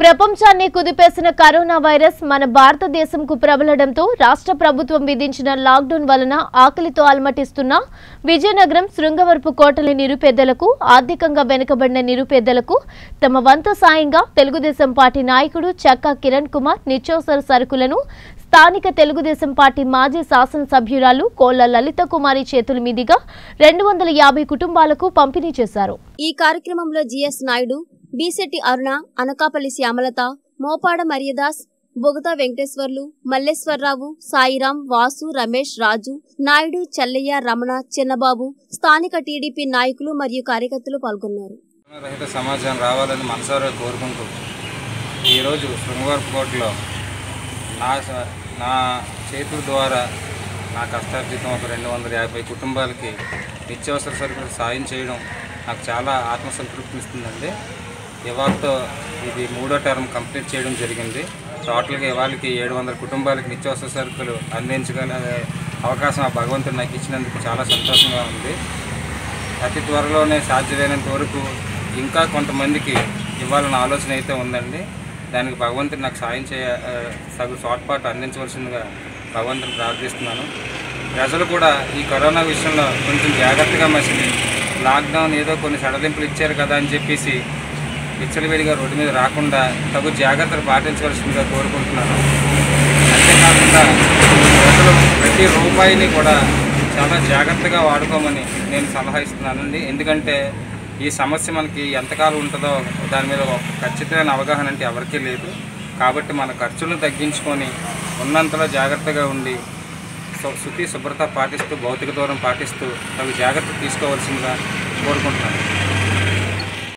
ప్రపంచాన్ని కుదిపేసిన corona virus మన భారతదేశంకు ప్రబలడంతో రాష్ట్ర ప్రభుత్వం విధించిన లాక్డౌన్ వలన ఆకలితో అలమటిస్తున్న విజయనగరం శృంగవరపు కోటలి నిరుపేదలకు ఆర్థికంగా వెనుకబడిన నిరుపేదలకు తమ వంతు సాయంగా తెలుగుదేశం పార్టీ నాయకుడు చక్కా కిరణ్ కుమార్ నిత్యావసర సరుకులను స్థానిక తెలుగుదేశం పార్టీ మాజీ శాసనసభ్యురాలు కోళ్ల లలిత కుమారి చేతుల మీదుగా రెండు వందల యాభై కుటుంబాలకు పంపిణీ చేశారు ఈ కార్యక్రమంలో జిఎస్ నాయుడు బీసెట్టి అరుణ అనకాపల్లి శ్యామలత మోపాడ మరియదాస్ బొగతా వెంకటేశ్వర్లు మల్లేశ్వరరావు సాయిరాం వాసు రమేష్ రాజు నాయుడు చెల్లయ్య రమణ చిన్నబాబు స్థానిక టీడీపీ నాయకులు మరియు కార్యకర్తలు పాల్గొన్నారు రహిత సమాజం రావాలని మనసారా కోరుకుంటూ ఈరోజు శృంగవరపుకోటలో నా స- నా చేతుల ద్వారా నా కష్టార్జితం ఒక రెండు వందల యాభై కుటుంబాలకి నిత్యావసర సరుకులు సాయం చేయడం నాకు చాలా ఆత్మసంతృప్తినిస్తుందండి ఇవాళతో ఇది మూడో టర్మ్ కంప్లీట్ చేయడం జరిగింది టోటల్గా ఇవాళకి ఏడు వందల కుటుంబాలకి నిత్యావసర సరుకులు అందించగల అవకాశం ఆ భగవంతుడు నాకు ఇచ్చినందుకు చాలా సంతోషంగా ఉంది అతి త్వరలోనే సాధ్యమైనంత వరకు ఇంకా కొంతమందికి ఇవ్వాలన్న ఆలోచన అయితే ఉందండి దానికి భగవంతుడు నాకు సాయం చేయ ఆ, సగు తోడ్పాటు అందించవలసిందిగా భగవంతుని ప్రార్థిస్తున్నాను ప్రజలు కూడా ఈ కరోనా విషయంలో కొంచెం జాగ్రత్తగా మసిలి లాక్డౌన్ ఏదో కొన్ని సడలింపులు ఇచ్చారు కదా అని చెప్పేసి విచ్చలవిడిగా రోడ్డు మీద రాకుండా తగు జాగ్రత్తలు పాటించవలసిందిగా కోరుకుంటున్నాను అంతేకాకుండా ప్రజలు ప్రతి రూపాయిని కూడా చాలా జాగ్రత్తగా వాడుకోమని నేను సలహా ఇస్తున్నానండి ఎందుకంటే ఈ సమస్య మనకి ఎంతకాలం ఉంటుందో దాని మీద ఒక ఖచ్చితమైన అవగాహన అంటే ఎవరికీ లేదు కాబట్టి మన ఖర్చులను తగ్గించుకొని ఉన్నంతలో జాగ్రత్తగా ఉండి సు- శుచి శుభ్రత పాటిస్తూ భౌతిక దూరం పాటిస్తూ తగు జాగ్రత్త తీసుకోవాల్సిందిగా కోరుకుంటున్నాను